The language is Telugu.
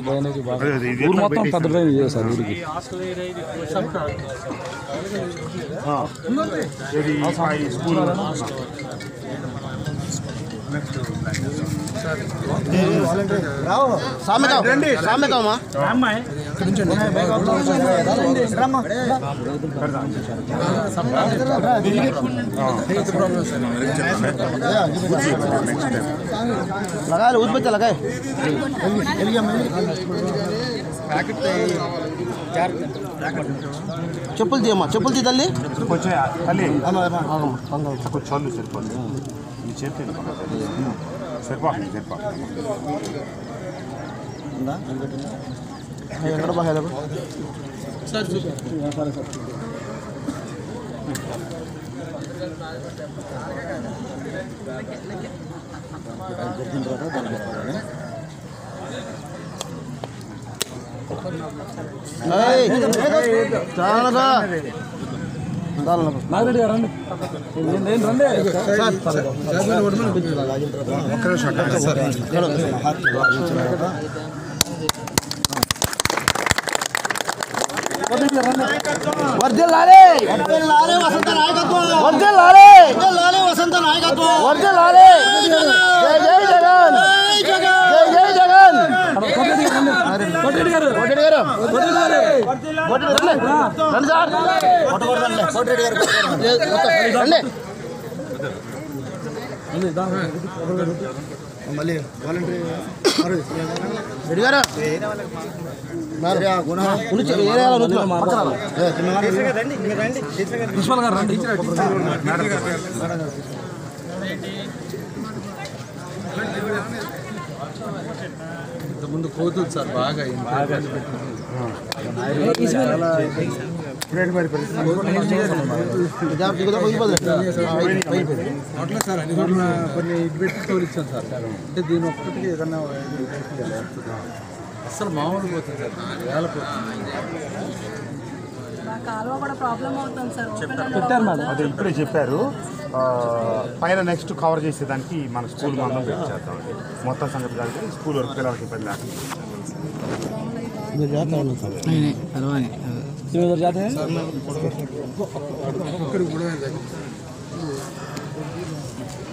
డ్రైనేజ్ బాగా అదే, అదే, ఇది ఊరు ఎట్లా మొత్తం పెద్ద పెట్టేసి- డ్రైనేజ్ చేశారు ఊరికి ఇది ఈ స్కూల్ రండి సామెకమ్మా लगा लो उस पे लगाए చెప్పులు తీయమ్మా చెప్పులు తీ తల్లి కొంచెం తల్లి కొంచెం చల్లు సరిపోతుంది ఈ చేతి సరిపోతుంది సరిపోతుంది ఎక్కడ బాగా చాలా నాగిరెడ్డి గారు రండి నేను- నేను రండి ఒక్క నిమిషం అట్లా. వర్దిల్లాలే వర్దిల్లాలే వసంత నాయకత్వం వర్దిల్లాలే వర్దిల్లాలే వసంత నాయకత్వం వర్దిల్లాలే జై జై జగన్ జై జై జగన్ కోటిరెడ్డి గారు కోటిరెడ్డి గారు కోటిరెడ్డి గారు కోటిరెడ్డి రండి రండి సార్ కొట్టకూడదండి కోటిరెడ్డి గారు కొట్టకూడదు. రండి మళ్ళీ వాలంటరీ రెడ్డి గారు ఉనిచి ఏరియాలో నూతులు పక్కన. ఏ, చిన్నవాడు. ప్రిన్సిపల్ గారు రండి ఇంతకుముందు కోతులు సార్ బాగా ఇప్పుడు మరి పరిస్థితి జాగ్రత్త, ఇదిగో పోయిపోదులే. ఆ, అయిపోయింది, అయిపోయింది. అట్లా సార్ అన్ని కూడా కొన్ని ఇటు పెట్టి తోలిచ్చాను సార్ అంటే దీని ఒక్కటికి ఏదన్నా ఇది అవుతుంది. అసలు మామూలు పోతుంది సార్ నాలుగు వేల పోతుంది మా కాలువ కూడా ప్రాబ్లం అవుతుంది సార్ ఓపెన్ పెట్టారు మేడం అదే ఇప్పుడే చెప్పారు ఆ, పైన నెక్స్ట్ కవర్ చేసేదానికి మన స్కూల్ మనం చేద్దామండి మొత్తం సంగతి కాదు స్కూల్ వరకు పిల్లలకి ఇబ్బంది లేకుండా మీరు జాగ్రత్త ఉండండి సార్. ఇరవై జాతే ఒక్కడికి కూడా దగ్గర